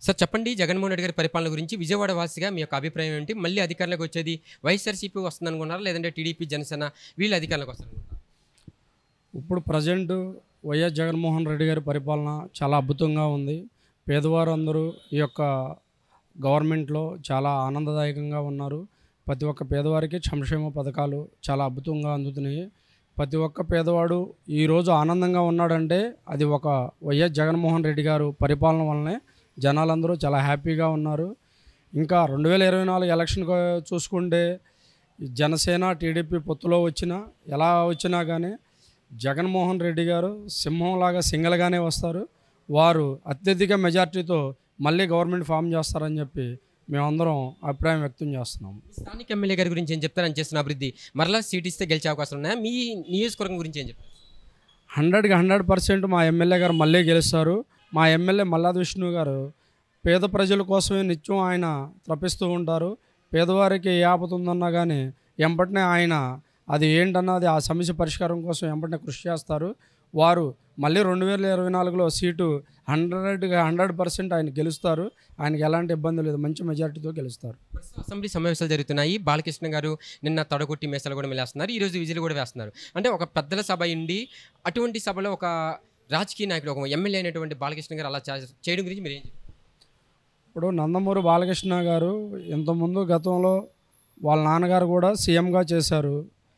Sir చెప్పండి జగన్మోహన్ రెడ్డి గారి పరిపాలన గురించి విజయవాడ వాసిగా మీ యొక్క అభిప్రాయం ఏంటి మళ్ళీ అధికారంలోకి వచ్చేది వైఎస్ఆర్సీపీ వస్తుంది అనుకున్నారా లేదంటే టీడీపీ జనసేన వీళ్ళు అధికారంలోకి వస్తారు ఇప్పుడు ప్రజెంట్ వైఎస్ జగన్మోహన్ రెడ్డి గారి పరిపాలన చాలా అద్భుతంగా ఉంది పేదవారు అందరూ ఈ యొక్క గవర్నమెంట్లో చాలా ఆనందదాయకంగా ఉన్నారు ప్రతి ఒక్క పేదవారికి సంక్షేమ పథకాలు చాలా అద్భుతంగా అందుతున్నాయి ప్రతి ఒక్క పేదవాడు ఈరోజు ఆనందంగా ఉన్నాడంటే అది ఒక వైఎస్ జగన్మోహన్ రెడ్డి గారు పరిపాలన వల్లనే జనాలందరూ చాలా హ్యాపీగా ఉన్నారు ఇంకా రెండు వేల ఇరవై నాలుగు ఎలక్షన్ చూసుకుంటే ఈ జనసేన టీడీపీ పొత్తులో వచ్చినా ఎలా వచ్చినా కానీ జగన్మోహన్ రెడ్డి గారు సింహంలాగా సింగల్గానే వస్తారు వారు అత్యధిక మెజార్టీతో మళ్ళీ గవర్నమెంట్ ఫామ్ చేస్తారని చెప్పి మేమందరం అభిప్రాయం వ్యక్తం చేస్తున్నాం స్థానిక ఎమ్మెల్యే గారి గురించి ఏం చెప్తారు అని చేస్తున్న అభివృద్ధి మరలా సీట్ ఇస్తే గెలిచే అవకాశం ఉన్నాయా మీ నియోజకవర్గం గురించి ఏం చెప్తారు హండ్రెడ్కి హండ్రెడ్ పర్సెంట్ మా ఎమ్మెల్యే గారు మళ్ళీ గెలుస్తారు మా ఎమ్మెల్యే మల్లాది విష్ణు గారు పేద ప్రజల కోసమే నిత్యం ఆయన తప్పిస్తూ ఉంటారు పేదవారికి ఏ ఆపద ఉందన్నా కానీ ఎంబటనే ఆయన అది ఏంటన్నది ఆ సమస్య పరిష్కారం కోసం ఎంబటనే కృషి చేస్తారు వారు మళ్ళీ రెండు వేల ఇరవై నాలుగులో సీటు హండ్రెడ్గా హండ్రెడ్ పర్సెంట్ ఆయన గెలుస్తారు ఆయనకి ఎలాంటి ఇబ్బంది లేదు మంచి మెజార్టీతో గెలుస్తారు ప్రస్తుతం అసెంబ్లీ సమావేశాలు జరుగుతున్నాయి బాలకృష్ణ గారు నిన్న తొడగొట్టి మేసాలు కూడా వేస్తున్నారు ఈరోజు విజులు కూడా వేస్తున్నారు అంటే ఒక పెద్దల సభ ఉండి అటువంటి సభలో ఒక రాజకీయ నాయకుడు ఒక ఎమ్మెల్యే అయినటువంటి బాలకృష్ణ గారు అలా చే- చేయడం గురించి మీరు ఏం చెప్తారు ఇప్పుడు నందమూరి బాలకృష్ణ గారు ఇంతకుముందు గతంలో వాళ్ళ నాన్నగారు కూడా సీఎంగా చేశారు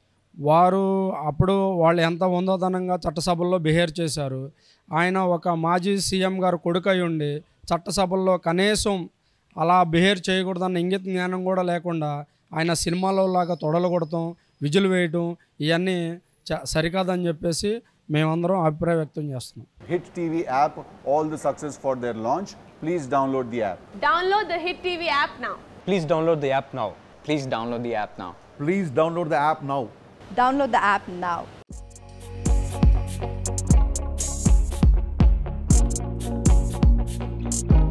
వారు అప్పుడు వాళ్ళు ఎంత ఉందోదనంగా చట్టసభల్లో బిహేవ్ చేశారు ఆయన ఒక మాజీ సీఎం గారు కొడుకు అయి ఉండి చట్టసభల్లో కనీసం అలా బిహేవ్ చేయకూడదన్న ఇంగిత జ్ఞానం కూడా లేకుండా ఆయన సినిమాలో లాగా తొడలు కొడతాం విజులు వేయటం ఇవన్నీ చ సరికాదని చెప్పేసి మేమందరం అభిప్రాయం వ్యక్తం చేస్తున్నాం Hit TV app all the success for their launch. Please download the app. Download the Hit TV app now. Please download the app now. Please download the app now. Please download the app now. Download the app now. Thank you.